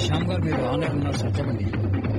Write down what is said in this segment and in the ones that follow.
శ్యామ్ గారు మీరు ఆన్లైన్ ఉన్నారు సార్ చెప్పండి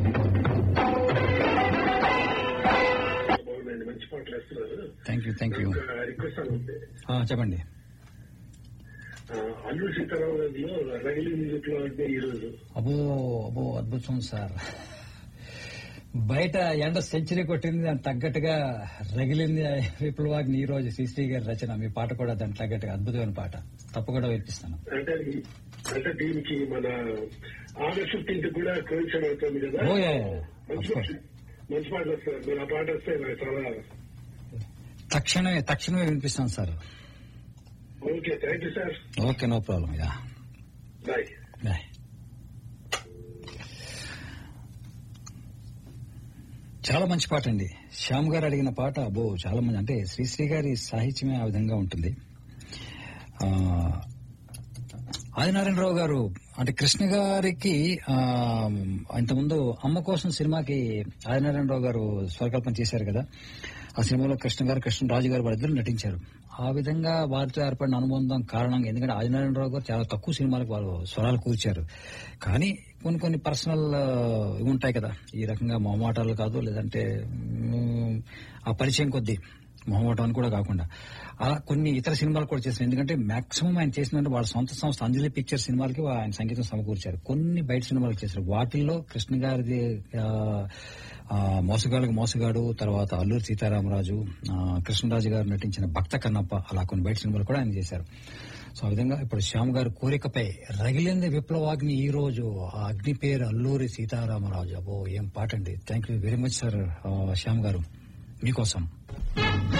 బాగుందండి మంచి పాటలు వేస్తున్నారు థ్యాంక్ యూ థ్యాంక్ యూ ఒక రిక్వెస్ట్ అని ఉంది ఆ, చెప్పండి ఆ, అల్లు సీతారామరాజులో రైలు మ్యూజిక్ లో అంటే ఈ రోజు అబో అబో అద్భుతం సార్ బయట ఎండ సెంచరీ కొట్టింది దానికి తగ్గట్టుగా రగిలింది విప్లవాగ్ని ఈ రోజు శ్రీశ్రీ గారి రచన మీ పాట కూడా దానికి తగ్గట్టుగా అద్భుతమైన పాట తప్పకుండా వినిపిస్తాను అంటే అంటే దీనికి మన ఆగస్ట్ ఫిఫ్టీన్త్ కూడా కోయిన్సైడ్ అవుతుంది కదా ఓ యా, యా. మంచి Of course. పాట మంచి పాట వస్తారు మీరు ఆ పాట వస్తే నాకు చాలా తక్షణమే తక్షణమే వినిపిస్తాను sir okay thank you sir okay no problem yeah bye bye చాలా మంచి పాట అండి శ్యామ్ గారు అడిగిన పాట అబ్బో చాలా మంది అంటే శ్రీశ్రీ గారి సాహిత్యమే ఆ విధంగా ఉంటుంది ఆ, ఆదినారాయణరావు గారు అంటే కృష్ణ గారికి ఆ, ఇంతకుముందు అమ్మ కోసం సినిమాకి ఆదినారాయణరావు గారు స్వరకల్పన చేశారు కదా ఆ సినిమాలో కృష్ణ గారు కృష్ణరాజు గారు వాళ్ళిద్దరు నటించారు ఆ విధంగా వారితో ఏర్పడిన అనుబంధం కారణంగా ఎందుకంటే ఆదినారాయణరావు గారు చాలా తక్కువ సినిమాలకు వాళ్ళు స్వరాలు కూర్చారు కానీ కొన్ని కొన్ని పర్సనల్ ఇవి ఉంటాయి కదా ఈ రకంగా మొహమాటాలు కాదు లేదంటే మ్, ఆ పరిచయం కొద్దీ మొహమాటం అని కూడా కాకుండా అలా కొన్ని ఇతర సినిమాలు కూడా చేశారు ఎందుకంటే మాక్సిమం ఆయన చేసిందంటే వాళ్ళ సొంత సంస్థ అంజలి పిక్చర్ సినిమాలకి ఆయన సంగీతం సమకూర్చారు కొన్ని బయట సినిమాలకు చేశారు వాటిల్లో కృష్ణ గారిది ఆ, ఆ, మోసగాళ్ళకి మోసగాడు తర్వాత అల్లూరి సీతారామరాజు ఆ, కృష్ణరాజు గారు నటించిన భక్త కన్నప్ప అలా కొన్ని బయట సినిమాలు కూడా ఆయన చేశారు సో ఆ విధంగా ఇప్పుడు శ్యామ్ గారు కోరికపై రగిలింది విప్లవాగ్ని ఈ రోజు ఆ అగ్ని పేరు అల్లూరి సీతారామరాజు అబ్బో ఏం పాట అండి thank you very much sir Shyam garu మీకోసం